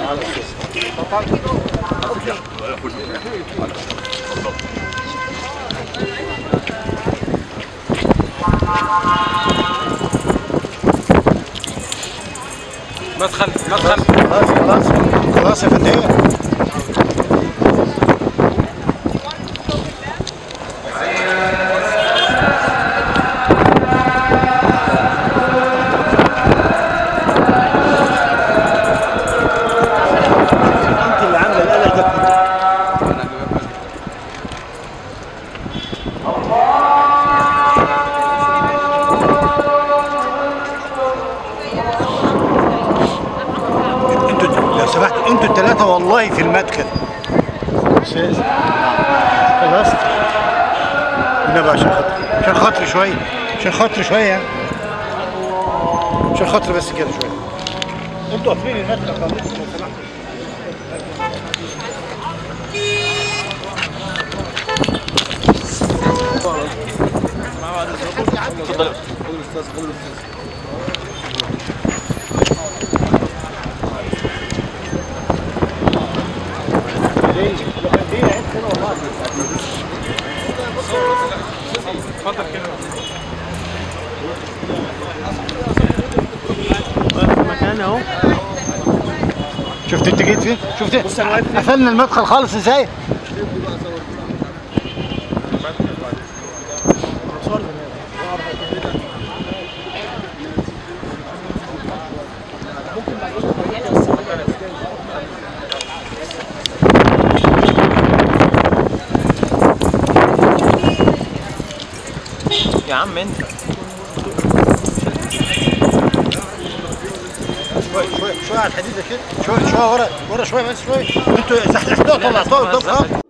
مدخل مدخل خلاص خلاص خلاص يا فندم انت اللي عامله القلق ده كله انتوا لو سمحت انتوا الثلاثه والله في المدخل استاذ خلصت النبي عشان خاطري عشان خاطري شويه عشان خاطري شويه يعني عشان خاطري بس كده شويه انتوا قافلين المدخل خالص لو سمحت اتفضل كده مكان اهو شفت انت جيت فين؟ شفت قفلنا المدخل خالص ازاي؟ يا عم انت شويه شويه شويه على الحديده كده شويه شويه ورا ورا شويه بس شويه انتوا زحزحتوها طلعتوها قدام خالص